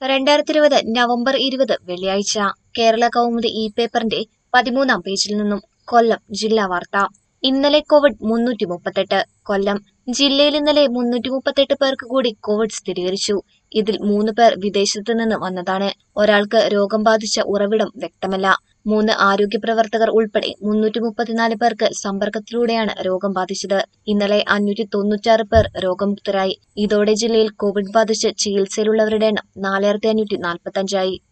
രണ്ടായിരത്തി ഇരുപത് നവംബർ ഇരുപത് വെള്ളിയാഴ്ച കേരള കൗമുദി ഇ പേപ്പറിന്റെ പതിമൂന്നാം പേജിൽ നിന്നും കൊല്ലം ജില്ലാ വാർത്ത ഇന്നലെ കോവിഡ് മുന്നൂറ്റി മുപ്പത്തെട്ട് കൊല്ലം ജില്ലയിൽ ഇന്നലെ മുന്നൂറ്റി മുപ്പത്തെട്ട് പേർക്ക് കൂടി കോവിഡ് സ്ഥിരീകരിച്ചു ഇതിൽ മൂന്ന് പേർ വിദേശത്ത് നിന്ന് വന്നതാണ് ഒരാൾക്ക് രോഗം ബാധിച്ച ഉറവിടം വ്യക്തമല്ല മൂന്ന് ആരോഗ്യ പ്രവർത്തകർ ഉൾപ്പെടെ മുന്നൂറ്റി മുപ്പത്തിനാല് പേർക്ക് സമ്പർക്കത്തിലൂടെയാണ് രോഗം ബാധിച്ചത് ഇന്നലെ അഞ്ഞൂറ്റി തൊണ്ണൂറ്റാറ് പേർ രോഗമുക്തരായി ഇതോടെ ജില്ലയിൽ കോവിഡ് ബാധിച്ച് ചികിത്സയിലുള്ളവരുടെ എണ്ണം നാലായിരത്തി അഞ്ഞൂറ്റി നാൽപ്പത്തഞ്ചായി